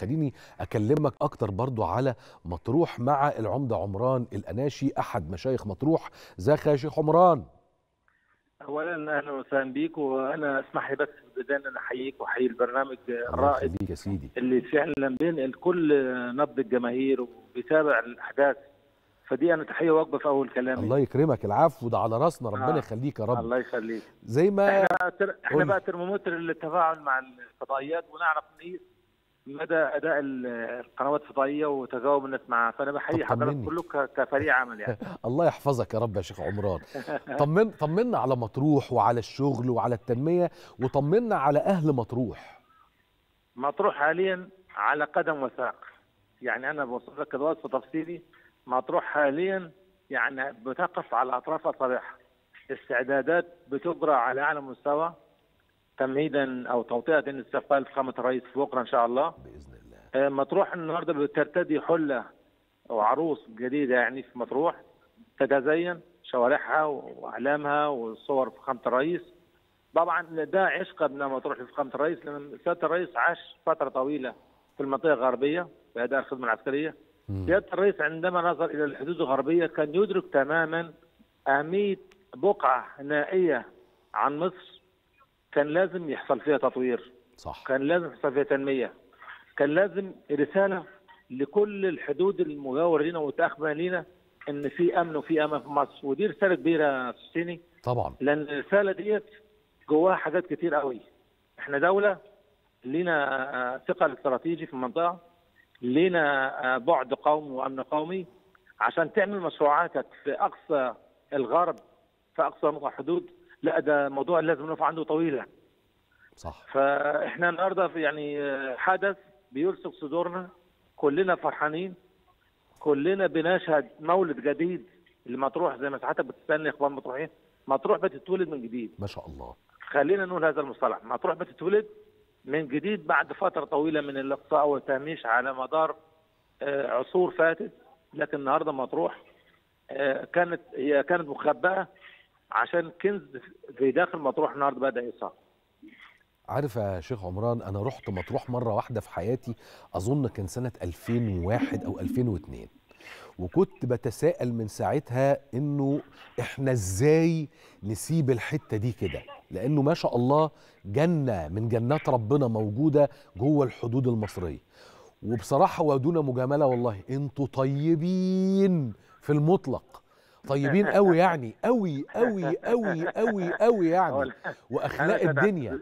خليني اكلمك اكتر برضو على مطروح مع العمده عمران الاناشي احد مشايخ مطروح ازيك يا شيخ عمران اولا اهلا وسهلا بيك وانا اسمح لي بس بدايه ان احييك واحيي البرنامج الله الرائد يخليك يا سيدي اللي فعلا بينقل كل نبض الجماهير وبيتابع الاحداث فدي انا تحيه واجبه في اول كلامي الله يكرمك العفو ده على راسنا ربنا آه. يخليك يا رب الله يخليك زي ما احنا تر... احنا قول. بقى ترمومتر للتفاعل مع الفضائيات ونعرف نقيس مدى اداء ال- القنوات الفضائيه وتجاوب الناس معها فانا بحيي طب حضرتك طمني. كلكم ك- كفريق عمل يعني الله يحفظك يا رب يا شيخ عمران طمن طمنا على مطروح وعلى الشغل وعلى التنميه وطمنا على اهل مطروح مطروح حاليا على قدم وساق يعني انا بوصف لك الوصف تفصيلي مطروح حاليا يعني بتقف على اطراف اصابعها استعدادات بتجرى على اعلى مستوى تمهيدا او توطئه لاستقبال فخامه الرئيس في بكره ان شاء الله باذن الله آه، مطروح النهارده بترتدي حله وعروس جديده يعني في مطروح تتزين شوارعها واعلامها وصور فخامه الرئيس طبعا ده عشق ابناء مطروح لفخامه الرئيس لان سياده الرئيس عاش فتره طويله في المنطقه الغربيه في اداء الخدمه العسكريه مم. سياده الرئيس عندما نظر الى الحدود الغربيه كان يدرك تماما اهميه بقعه نائيه عن مصر كان لازم يحصل فيها تطوير صح كان لازم يحصل فيها تنميه كان لازم رساله لكل الحدود المجاوره لنا والمتاخمه لنا ان في امن وفي امان في مصر ودي رساله كبيره يا سيني طبعا لان الرساله ديت جواها حاجات كتير قوي احنا دوله لينا آه، ثقل استراتيجي في المنطقه لينا آه، بعد قومي وامن قومي عشان تعمل مشروعاتك في اقصى الغرب في اقصى نقطه حدود لا ده موضوع لازم نقف عنده طويله صح فاحنا النهارده في يعني آه، حدث بيلصق صدورنا كلنا فرحانين كلنا بنشهد مولد جديد لمطروح زي ما ساعتك بتسالني اخبار مطروحين مطروح بتتولد من جديد ما شاء الله خلينا نقول هذا المصطلح مطروح بتتولد من جديد بعد فتره طويله من الاقصاء والتهميش على مدار آه، عصور فاتت لكن النهارده مطروح آه، كانت هي كانت مخبأة عشان كنز في داخل مطروح النهارده بدا يظهر عارف يا شيخ عمران انا رحت مطروح مره واحده في حياتي اظن كان سنه 2001 او 2002 وكنت بتساءل من ساعتها انه احنا ازاي نسيب الحته دي كده لانه ما شاء الله جنه من جنات ربنا موجوده جوه الحدود المصريه وبصراحه ودون مجامله والله انتوا طيبين في المطلق طيبين قوي يعني قوي قوي قوي قوي قوي يعني واخلاق أنا الدنيا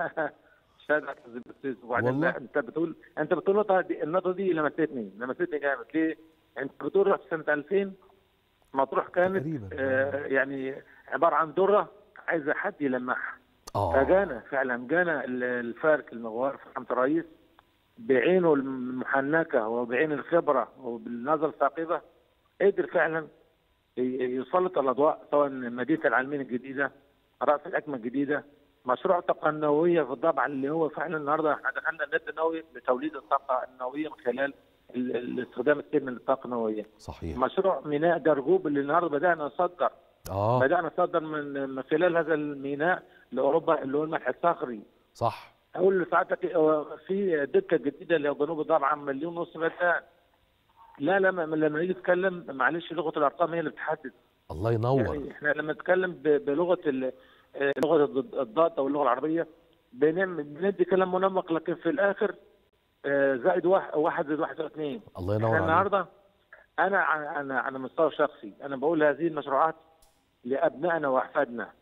شهد اعتز بالسيس وبعدين والله. لا، انت بتقول انت بتقول النقطه دي النقطه دي لمستني لمستني جامد ليه؟ انت بتقول رحت سنه 2000 مطروح كانت تقريباً. آه يعني عباره عن ذره عايزه حد يلمعها اه فجانا فعلا جانا ال- الفارك المغوار فخامه الرئيس بعينه المحنكه وبعين الخبره وبالنظر الثاقبه قدر فعلا ي- يسلط الاضواء سواء مدينه العالمين الجديده راس الحكمه الجديده مشروع طاقه النوويه في الضبع اللي هو فعلا النهارده احنا دخلنا النت النووي لتوليد الطاقه النوويه من خلال ال- الاستخدام السلمي للطاقه النوويه. صحيح مشروع ميناء جرجوب اللي النهارده بدانا نصدر اه بدانا نصدر من من خلال هذا الميناء لاوروبا اللي هو الملح الصخري. صح اقول لسعادتك هو في دكه جديده اللي هو جنوب الضبع مليون ونص فدان. لا لا ما- لما نيجي نتكلم معلش لغه الارقام هي اللي بتحدد. الله ينور يعني احنا لما نتكلم ب- بلغه ال- آه، لغه الض- الضاد او اللغه العربيه بنعمل بندي كلام منمق لكن في الاخر آه، زائد واحد واحد زائد واحد زائد اثنين الله احنا ينور عليك النهارده انا ع- انا على مستوى شخصي انا بقول هذه المشروعات لابنائنا واحفادنا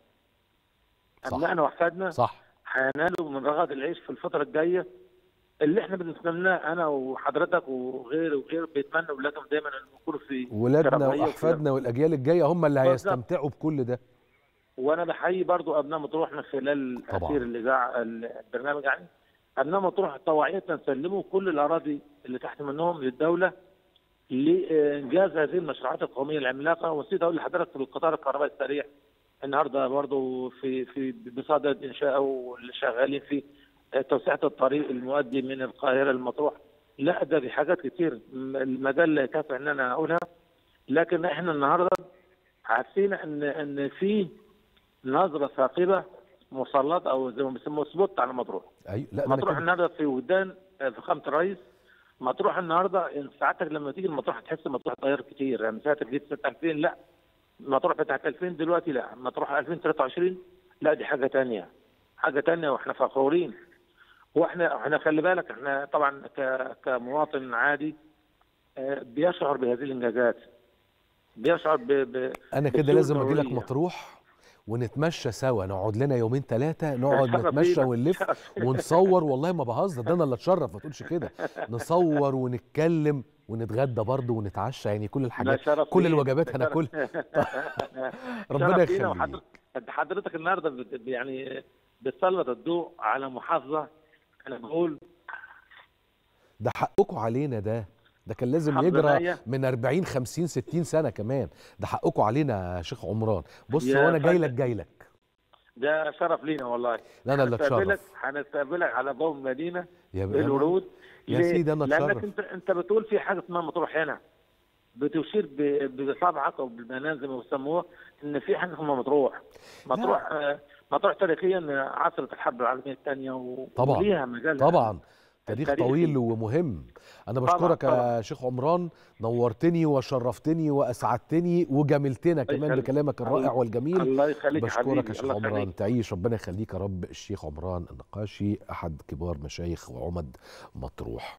صح. ابنائنا واحفادنا صح هينالوا من رغد العيش في الفتره الجايه اللي احنا بنتمناه انا وحضرتك وغير وغير بيتمنوا اولادهم دايما ان يكونوا في ولادنا في رفاهية واحفادنا والاجيال الجايه هم اللي بالظبط. هيستمتعوا بكل ده وانا بحيي برضو ابناء مطروح من خلال طبعاً. اثير الاذاعه البرنامج يعني ابناء مطروح طوعيه سلموا كل الاراضي اللي تحت منهم للدوله لانجاز هذه المشروعات القوميه العملاقه ونسيت اقول لحضرتك في القطار الكهربائي السريع النهارده برضو في في بصدد انشائه واللي شغالين فيه توسعه الطريق المؤدي من القاهره لمطروح لا ده في حاجات كتير المجال لا يكفي ان انا اقولها لكن احنا النهارده حاسين ان ان في نظره ثاقبه مسلطه او زي ما بيسموه سبوت على مطروح ايوه لا ده أنا مطروح كده- النهارده في ودان فخامه الرئيس مطروح النهارده ساعتك لما تيجي المطروح تحس مطروح اتغير كتير يعني ساعتك جيت سنه 2000 لا مطروح بتاعت 2000 دلوقتي لا مطروح 2023 لا دي حاجه تانية حاجه تانية واحنا فخورين واحنا احنا خلي بالك احنا طبعا ك- كمواطن عادي آه، بيشعر بهذه الانجازات بيشعر ب, ب... انا كده بسوء لازم اجي لك الحرية. مطروح ونتمشى سوا نقعد لنا يومين ثلاثه نقعد شرف نتمشى لينا. ونلف شرف. ونصور والله ما بهزر ده انا اللي اتشرف ما تقولش كده نصور ونتكلم ونتغدى برضه ونتعشى يعني كل ده الحاجات شرف كل لينا. الوجبات ده هناكلها شرف- ربنا شرف لينا يخليك وحضرتك انت حضرتك النهارده بت- يعني بتسلط الضوء على محافظه انا بقول ده حقكم علينا ده ده كان لازم حافظة يجرى نائية. من 40 50 60 سنه كمان ده حقكم علينا يا شيخ عمران بص يا هو انا جاي فندم. لك جاي لك ده شرف لينا والله لا انا اللي هنستقبلك اتشرف هنستقبلك على باب المدينه يا بأمانة. بالورود يا ليه؟ سيدي أنا لانك أتشرف. انت انت بتقول في حاجه اسمها مطروح هنا بتشير ب- بصبعك او بالبنان زي ما بيسموها ان في حاجه اسمها مطروح مطروح آه، مطروح تاريخيا عصرت الحرب العالميه الثانيه و... طبعاً. وليها مجال طبعا تاريخ تاريخي. طويل ومهم انا طبعاً، بشكرك يا طبعاً. شيخ عمران نورتني وشرفتني واسعدتني وجملتنا كمان يخليك. بكلامك الرائع الله- والجميل الله يخليك يا بشكرك حبيبي يا شيخ الله عمران يخليك. تعيش ربنا يخليك يا رب الشيخ عمران النقاشي احد كبار مشايخ وعمد مطروح